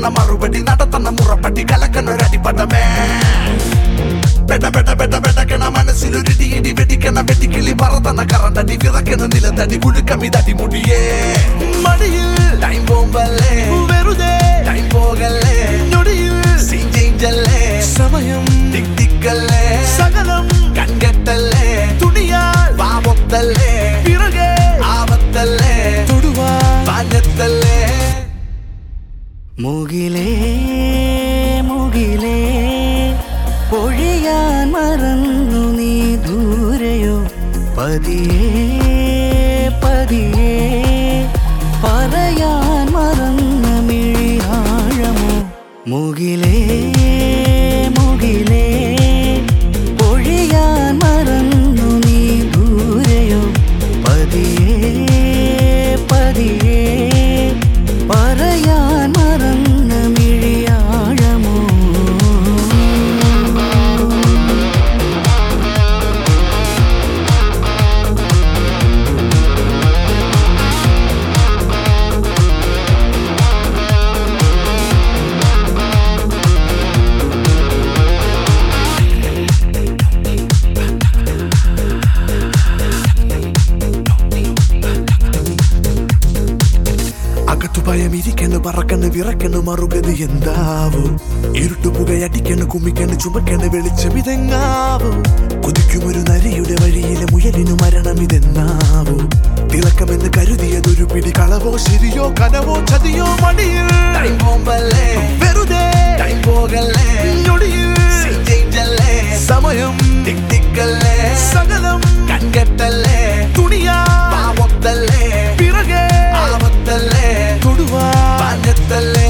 കൊടുക്കണ മറുപടി നടത്തണ മുറപ്പടി കലക്കണ ഒരടിപ്പടമേ പെട പെട പെട പെടക്കണ മനസ്സിലൊരിടി ഇടി വെടിക്കണ വെടിക്കിളി പറത്തണ കറണ്ടടി വിറക്കണ നിലത്തടി കുലുക്കമിതടി മുടിയേ മടിയിൽ ടൈം പോകുമ്പല്ലേ വെറുതെ ടൈം പോകല്ലേ ഞൊടിയിൽ സീൻ ചേഞ്ചല്ലേ സമയം ടിക് ടിക്കല്ലേ സകലം കൺകെട്ടല്ലേ തുണിയാൽ പാപത്തല്ലേ പിറകെ ആപത്തല്ലേ തൊടുവാ പാഞ്ഞത്തല്ലേ മുകിലേ മുകിലേ പൊഴിയാൻ മറന്നു നീ ദൂരെയോ പതിയേ പതിയേ പറയാൻ മറന്ന മിഴിയാഴമോ മുകിലേ മുകിലേ പൊഴിയാൻ മറന്നു നീ ദൂരെയോ പതിയേ പതിയേ പറയാൻ മറന്ന മിഴിയാഴമോ അകത്തു ഭയം ഇരിക്കണ് പറക്കണ് വിറക്കണ് മറുകത് എന്താവോ ഇരുട്ടു പുകയടിക്കണ് കുമ്മിക്കണ് ചുമക്കണ് വെളിച്ചം ഇതെങ്ങാവോ കുതിക്കുമൊരു നരിയുടെ വഴിയിലെ മുയലിനു മരണം ഇതെന്നാവോ തിളക്കമെന്ന് കരുതിയതൊരു പിടി കളവോ ശരിയോ കനവോ ചതിയോ മടിയിൽ വെറുതെ പോകല്ലേ സമയം ടിക് ടിക്കല്ലേ സകലം കൺകെട്ടല്ലേ തുണിയാ പാവത്തല്ലേ പിറകെ ആപത്തല്ലേ തൊടുവാ പാഞ്ഞത്തല്ലേ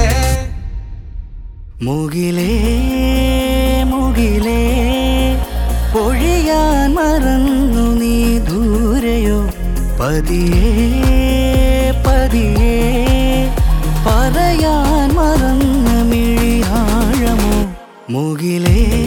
മുകിലേ മുകിലേ പൊഴിയാൻ മറന്നു നീ ദൂരെയോ പതിയേ പതിയേ പറയാൻ മറന്ന മിഴിയാഴമോ മുകിലേ